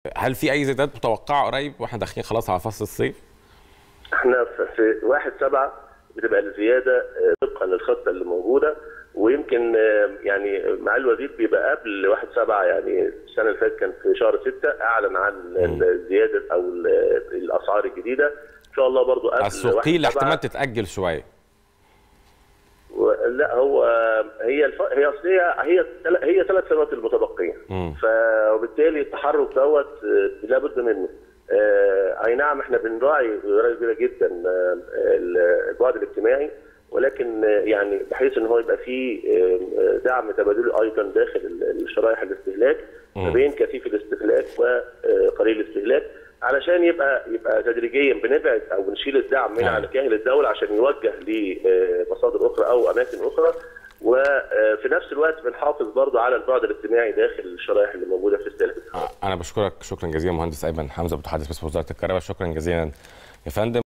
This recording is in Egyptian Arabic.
هل في اي زيادات متوقعه قريب واحنا داخلين خلاص على فصل الصيف؟ احنا في 1 7 بتبقى الزياده آه، طبقا للخطه اللي موجوده ويمكن آه، يعني مع الوزير بيبقى قبل 1 7 يعني السنه اللي فاتت كان في شهر 6 اعلن عن الزياده او ال- الاسعار الجديده ان شاء الله برضو قبل السوقي 1/7 احتمال تتاجل شويه و- لا هو هي الف... هي اصل هي هي تل- هي ثلاث سنوات المتبقيه مم. فبالتالي التحرك دوت آه، لابد منه آه، اي نعم احنا بنراعي بطريقه كبيره جدا آه، البعد الاجتماعي ولكن آه، يعني بحيث ان هو يبقى فيه آه، دعم تبادلي ايضا داخل ال- الشرائح الاستهلاك ما بين كثيف الاستهلاك وقليل الاستهلاك علشان يبقى يبقى تدريجيا بنبعد او بنشيل الدعم من نعم. على كاهل الدوله عشان يوجه لمصادر اخرى او اماكن اخرى وفي نفس الوقت بنحافظ برضو على البعد الاجتماعي داخل الشرائح اللي موجوده في استهلاك انا بشكرك شكرا جزيلا مهندس ايمن حمزه متحدث باسم وزاره الكهرباء شكرا جزيلا يا فندم